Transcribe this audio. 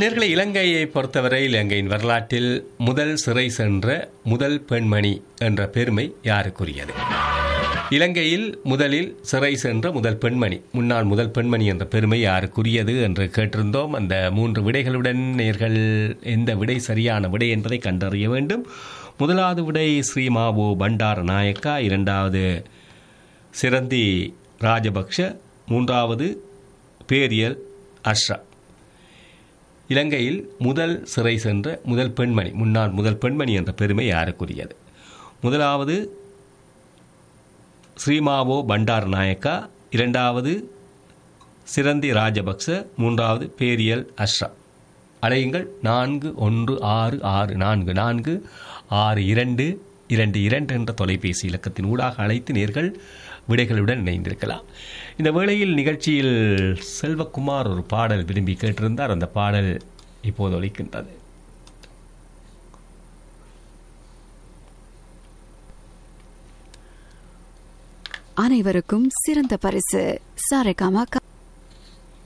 நேர்களை இலங்கையை பொறுத்தவரை இலங்கையின் வரலாற்றில் முதல் சிறை சென்ற முதல் பெண்மணி என்ற பெருமை யாருக்குரியது இலங்கையில் முதலில் சிறை சென்ற முதல் பெண்மணி முன்னாள் முதல் பெண்மணி என்ற பெருமை யாருக்குரியது என்று கேட்டிருந்தோம் அந்த மூன்று விடைகளுடன் நேர்கள் எந்த விடை சரியான விடை என்பதை கண்டறிய வேண்டும் முதலாவது விடை ஸ்ரீமாவோ பண்டார நாயக்கா இரண்டாவது சிரந்தி ராஜபக்ஷ மூன்றாவது பேரியல் அஷ்ரா இலங்கையில் முதல் சிறை சென்ற முதல் பெண்மணி முன்னாள் முதல் பெண்மணி என்ற பெருமை யாருக்குரியது முதலாவது ஸ்ரீமாவோ பண்டார் நாயக்கா இரண்டாவது சிரந்தி ராஜபக்ச மூன்றாவது பேரியல் அஷ்ரா அலையுங்கள் நான்கு ஒன்று ஆறு ஆறு நான்கு நான்கு ஆறு இரண்டு இரண்டு இரண்டு என்ற தொலைபேசி இலக்கத்தின் ஊடாக அழைத்து நேர்கள் விடைகளுடன் இணைந்திருக்கலாம் இந்த வேளையில் நிகழ்ச்சியில் செல்வகுமார் ஒரு பாடல் விரும்பி கேட்டிருந்தார் அந்த பாடல் இப்போது ஒலிக்கின்றது அனைவருக்கும் சிறந்த பரிசு சாரேகாமா